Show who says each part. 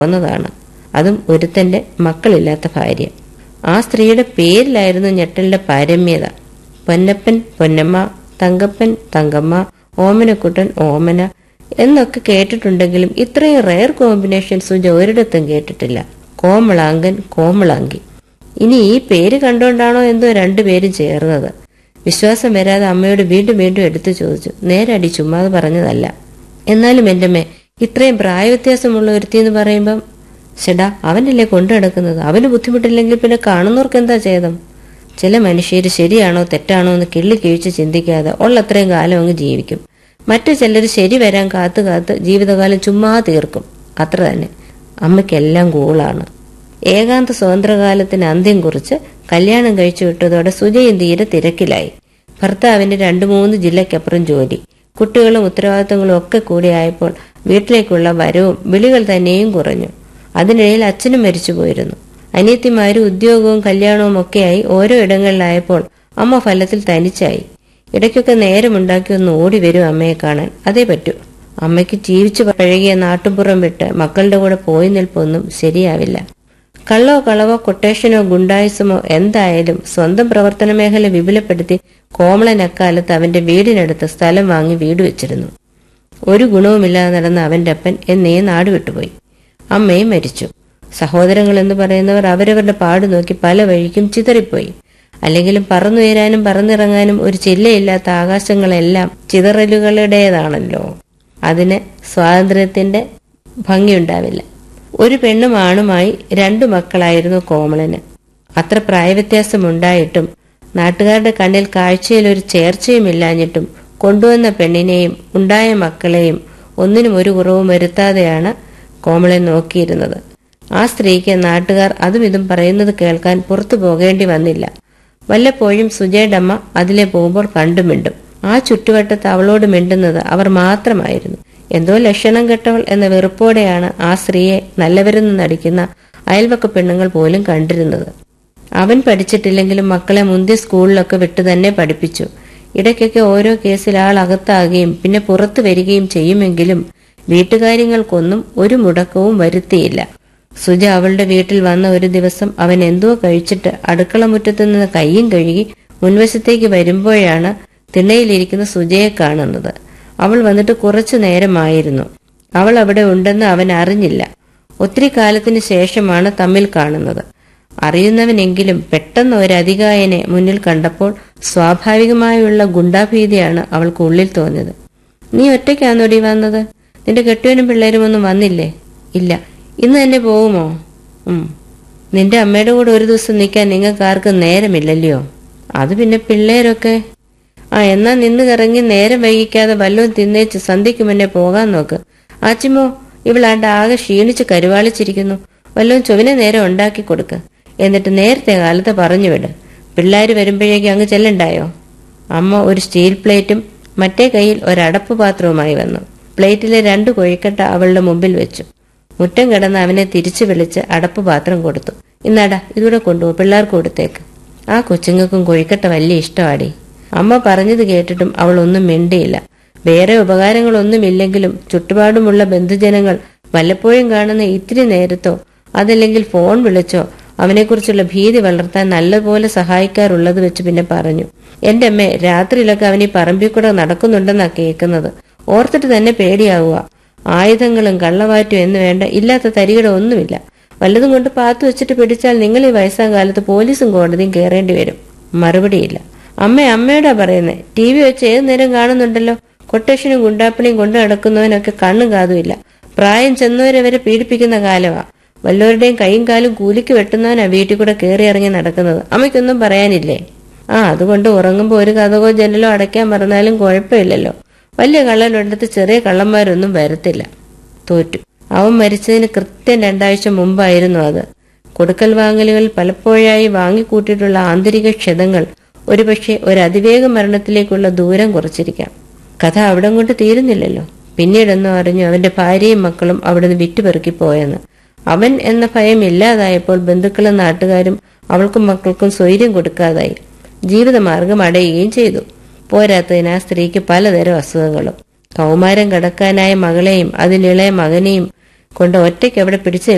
Speaker 1: വന്നതാണ് അതും ഒരുത്തന്റെ മക്കളില്ലാത്ത ഭാര്യ ആ സ്ത്രീയുടെ പേരിലായിരുന്നു ഞെട്ടലിന്റെ പാരമ്യത പൊന്നപ്പൻ പൊന്നമ്മ തങ്കപ്പൻ തങ്കമ്മ ഓമനക്കുട്ടൻ ഓമന എന്നൊക്കെ കേട്ടിട്ടുണ്ടെങ്കിലും ഇത്രയും റയർ കോമ്പിനേഷൻ സുജ ഒരിടത്തും കേട്ടിട്ടില്ല കോമളാങ്കൻ കോമളാങ്കി ഇനി ഈ പേര് കണ്ടുകൊണ്ടാണോ എന്തോ രണ്ടുപേരും ചേർന്നത് വിശ്വാസം വരാതെ അമ്മയോട് വീണ്ടും വീണ്ടും എടുത്തു ചോദിച്ചു നേരടി ചുമ്മാതെ പറഞ്ഞതല്ല എന്നാലും എൻ്റെ അമ്മേ ഇത്രയും പ്രായവ്യത്യാസമുള്ള ഒരുത്തി എന്ന് പറയുമ്പം ചേടാ അവനല്ലേ കൊണ്ടു നടക്കുന്നത് അവന് ബുദ്ധിമുട്ടില്ലെങ്കിൽ പിന്നെ കാണുന്നവർക്ക് എന്താ ചെയ്തം ചില മനുഷ്യർ ശരിയാണോ തെറ്റാണോ എന്ന് കിള്ളി കിഴിച്ച് ചിന്തിക്കാതെ ഉള്ളത്രയും കാലം അങ്ങ് ജീവിക്കും മറ്റു ചിലർ ശരി വരാൻ കാത്തു കാത്ത് ജീവിതകാലം ചുമ്മാ തീർക്കും അത്ര തന്നെ അമ്മയ്ക്കെല്ലാം കൂളാണ് ഏകാന്ത സ്വതന്ത്രകാലത്തിന് അന്ത്യം കുറിച്ച് കല്യാണം കഴിച്ചു വിട്ടതോടെ സുജയും തീരെ തിരക്കിലായി ഭർത്താവിന് രണ്ടു മൂന്ന് ജില്ലയ്ക്കപ്പുറം ജോലി കുട്ടികളും ഉത്തരവാദിത്തങ്ങളും ഒക്കെ കൂടിയായപ്പോൾ വീട്ടിലേക്കുള്ള വരവും വിളികൾ തന്നെയും കുറഞ്ഞു അതിനിടയിൽ അച്ഛനും മരിച്ചു പോയിരുന്നു അനിയത്തിമാരും ഉദ്യോഗവും കല്യാണവും ഒക്കെയായി ഓരോ ഇടങ്ങളിലായപ്പോൾ അമ്മ ഫലത്തിൽ തനിച്ചായി ഇടയ്ക്കൊക്കെ നേരമുണ്ടാക്കി ഒന്ന് ഓടി വരും അമ്മയെ കാണാൻ അതേ പറ്റൂ അമ്മയ്ക്ക് ജീവിച്ചു പഴകിയ നാട്ടുപുറം വിട്ട് മക്കളുടെ കൂടെ പോയി നിൽപ്പൊന്നും ശരിയാവില്ല കള്ളോ കളവോ കൊട്ടേഷനോ ഗുണ്ടായുസമോ എന്തായാലും സ്വന്തം പ്രവർത്തന മേഖല വിപുലപ്പെടുത്തി കോമളൻ അക്കാലത്ത് അവന്റെ വീടിനടുത്ത് സ്ഥലം വാങ്ങി വീട് വെച്ചിരുന്നു ഒരു ഗുണവുമില്ലാതെ നടന്ന അവന്റെ അപ്പൻ എന്നേ നാട് വിട്ടുപോയി അമ്മയും മരിച്ചു സഹോദരങ്ങൾ എന്ന് പറയുന്നവർ അവരവരുടെ പാട് നോക്കി പല വഴിക്കും ചിതറിപ്പോയി അല്ലെങ്കിലും പറന്നുയരാനും പറന്നിറങ്ങാനും ഒരു ചില്ലയില്ലാത്ത ആകാശങ്ങളെല്ലാം ചിതറലുകളുടേതാണല്ലോ അതിന് സ്വാതന്ത്ര്യത്തിന്റെ ഭംഗിയുണ്ടാവില്ല ഒരു പെണ്ണും ആണുമായി രണ്ടു മക്കളായിരുന്നു കോമളന് അത്ര പ്രായവ്യത്യാസമുണ്ടായിട്ടും നാട്ടുകാരുടെ കണ്ണിൽ കാഴ്ചയിൽ ഒരു ചേർച്ചയുമില്ലാഞ്ഞിട്ടും കൊണ്ടുവന്ന പെണ്ണിനെയും ഉണ്ടായ മക്കളെയും ഒന്നിനും ഒരു കുറവും വരുത്താതെയാണ് കോമളൻ നോക്കിയിരുന്നത് ആ സ്ത്രീക്ക് നാട്ടുകാർ അതും ഇതും പറയുന്നത് കേൾക്കാൻ പുറത്തു പോകേണ്ടി വന്നില്ല വല്ലപ്പോഴും സുജയുടമ്മ അതിലെ പോകുമ്പോൾ കണ്ടുമിണ്ടും ആ ചുറ്റുവട്ടത്ത് അവളോട് മിണ്ടുന്നത് അവർ മാത്രമായിരുന്നു എന്തോ ലക്ഷണം കെട്ടവൾ എന്ന വെറുപ്പോടെയാണ് ആ സ്ത്രീയെ നല്ലവരെന്ന് നടിക്കുന്ന അയൽവക്ക പെണ്ണുങ്ങൾ പോലും കണ്ടിരുന്നത് അവൻ പഠിച്ചിട്ടില്ലെങ്കിലും മക്കളെ മുന്തിയ സ്കൂളിലൊക്കെ വിട്ടു തന്നെ പഠിപ്പിച്ചു ഇടയ്ക്കൊക്കെ ഓരോ കേസിൽ ആൾ അകത്താകുകയും പിന്നെ പുറത്തു വരികയും ചെയ്യുമെങ്കിലും വീട്ടുകാര്യങ്ങൾക്കൊന്നും ഒരു മുടക്കവും വരുത്തിയില്ല സുജ അവളുടെ വീട്ടിൽ വന്ന ഒരു ദിവസം അവൻ എന്തോ കഴിച്ചിട്ട് അടുക്കള മുറ്റത്തു നിന്ന് കയ്യും കഴുകി മുൻവശത്തേക്ക് വരുമ്പോഴാണ് തിണ്ണയിലിരിക്കുന്ന സുജയെ കാണുന്നത് അവൾ വന്നിട്ട് കുറച്ചു നേരമായിരുന്നു അവൾ അവിടെ ഉണ്ടെന്ന് അവൻ അറിഞ്ഞില്ല ഒത്തിരി കാലത്തിന് ശേഷമാണ് തമ്മിൽ കാണുന്നത് അറിയുന്നവനെങ്കിലും പെട്ടെന്ന് ഒരു അധികായനെ മുന്നിൽ കണ്ടപ്പോൾ സ്വാഭാവികമായുള്ള ഗുണ്ടാഭീതിയാണ് അവൾക്ക് ഉള്ളിൽ തോന്നിയത് നീ ഒറ്റയ്ക്കാന്നോടി വന്നത് നിന്റെ കെട്ടുവനും പിള്ളേരും ഒന്നും വന്നില്ലേ ഇല്ല ഇന്ന് തന്നെ പോകുമോ ഉം നിന്റെ അമ്മയുടെ കൂടെ ഒരു ദിവസം നിൽക്കാൻ നിങ്ങൾക്ക് ആർക്കും നേരമില്ലല്ലയോ അത് പിന്നെ പിള്ളേരൊക്കെ ആ എന്നാ നിന്ന് കറങ്ങി നേരം വൈകിക്കാതെ വല്ലതും തിന്നേച്ച് സന്ധ്യയ്ക്ക് മുന്നേ പോകാൻ നോക്ക് ആച്ചിമോ ഇവളാണ്ട് ആകെ ക്ഷീണിച്ച് കരുവാളിച്ചിരിക്കുന്നു വല്ലതും ചൊവ്വനെ നേരം ഉണ്ടാക്കി കൊടുക്ക് എന്നിട്ട് നേരത്തെ കാലത്ത് പറഞ്ഞു വിട് പിള്ളേര് വരുമ്പോഴേക്കും അങ്ങ് ചെല്ലണ്ടായോ അമ്മ ഒരു സ്റ്റീൽ പ്ലേറ്റും മറ്റേ കൈയിൽ ഒരടപ്പ് പാത്രവുമായി വന്നു പ്ലേറ്റിലെ രണ്ട് കൊഴിക്കട്ട അവളുടെ മുമ്പിൽ വെച്ചു മുറ്റം കിടന്ന് അവനെ തിരിച്ചു വിളിച്ച് അടപ്പ് പാത്രം കൊടുത്തു ഇന്നാടാ ഇതൂടെ കൊണ്ടുപോ പിള്ളേർക്ക് കൊടുത്തേക്ക് ആ കൊച്ചുങ്ങൾക്കും കൊഴിക്കട്ട വലിയ ഇഷ്ടമാടി അമ്മ പറഞ്ഞത് കേട്ടിട്ടും അവൾ ഒന്നും മിണ്ടിയില്ല വേറെ ഉപകാരങ്ങളൊന്നുമില്ലെങ്കിലും ചുറ്റുപാടുമുള്ള ബന്ധുജനങ്ങൾ വല്ലപ്പോഴും കാണുന്ന ഇത്തിരി നേരത്തോ അതല്ലെങ്കിൽ ഫോൺ വിളിച്ചോ അവനെക്കുറിച്ചുള്ള ഭീതി വളർത്താൻ നല്ലപോലെ സഹായിക്കാറുള്ളത് വെച്ച് പിന്നെ പറഞ്ഞു എന്റെ അമ്മേ രാത്രിയിലൊക്കെ അവൻ ഈ പറമ്പിൽ കൂടെ നടക്കുന്നുണ്ടെന്നാ കേൾക്കുന്നത് ഓർത്തിട്ട് തന്നെ പേടിയാവുക ആയുധങ്ങളും കള്ളവാറ്റും എന്ന് വേണ്ട ഇല്ലാത്ത തരികട ഒന്നുമില്ല വല്ലതും കൊണ്ട് പാത്തു വെച്ചിട്ട് പിടിച്ചാൽ നിങ്ങൾ ഈ വയസ്സാം കാലത്ത് പോലീസും കോടതിയും കയറേണ്ടി വരും മറുപടിയില്ല അമ്മ അമ്മയോടാ പറയുന്നത് ടി വി വെച്ച് ഏത് നേരം കാണുന്നുണ്ടല്ലോ കൊട്ടേഷനും ഗുണ്ടാപ്പണിയും കൊണ്ടു നടക്കുന്നവനൊക്കെ കണ്ണും കാതുമില്ല പ്രായം ചെന്നവരെ വരെ പീഡിപ്പിക്കുന്ന കാലമാ വല്ലവരുടെയും കൈയും കാലും കൂലിക്ക് വെട്ടുന്നവനാ വീട്ടിൽ കൂടെ കയറി ഇറങ്ങി നടക്കുന്നത് അമ്മയ്ക്കൊന്നും പറയാനില്ലേ ആ അതുകൊണ്ട് ഉറങ്ങുമ്പോൾ ഒരു കഥകോ ജനലോ അടയ്ക്കാൻ മറന്നാലും കുഴപ്പമില്ലല്ലോ വലിയ കള്ളനൊരിടത്ത് ചെറിയ കള്ളന്മാരൊന്നും വരത്തില്ല തോറ്റു അവൻ മരിച്ചതിന് കൃത്യം രണ്ടാഴ്ച മുമ്പായിരുന്നു അത് കൊടുക്കൽ വാങ്ങലുകൾ പലപ്പോഴായി വാങ്ങിക്കൂട്ടിയിട്ടുള്ള ആന്തരിക ക്ഷതങ്ങൾ ഒരുപക്ഷെ ഒരു അതിവേഗ മരണത്തിലേക്കുള്ള ദൂരം കുറച്ചിരിക്കാം കഥ അവിടം കൊണ്ട് തീരുന്നില്ലല്ലോ പിന്നീടൊന്നും അറിഞ്ഞു അവന്റെ ഭാര്യയും മക്കളും അവിടുന്ന് വിറ്റുപെറുക്കി പോയെന്ന് അവൻ എന്ന ഭയം ഇല്ലാതായപ്പോൾ ബന്ധുക്കളും നാട്ടുകാരും അവൾക്കും മക്കൾക്കും സ്വൈര്യം കൊടുക്കാതായി ജീവിതമാർഗം അടയുകയും ചെയ്തു പോരാത്തതിന് ആ സ്ത്രീക്ക് പലതരം അസുഖങ്ങളും കൗമാരം കടക്കാനായ മകളെയും അതിലിളയ മകനെയും കൊണ്ട് ഒറ്റയ്ക്ക് അവിടെ പിടിച്ചു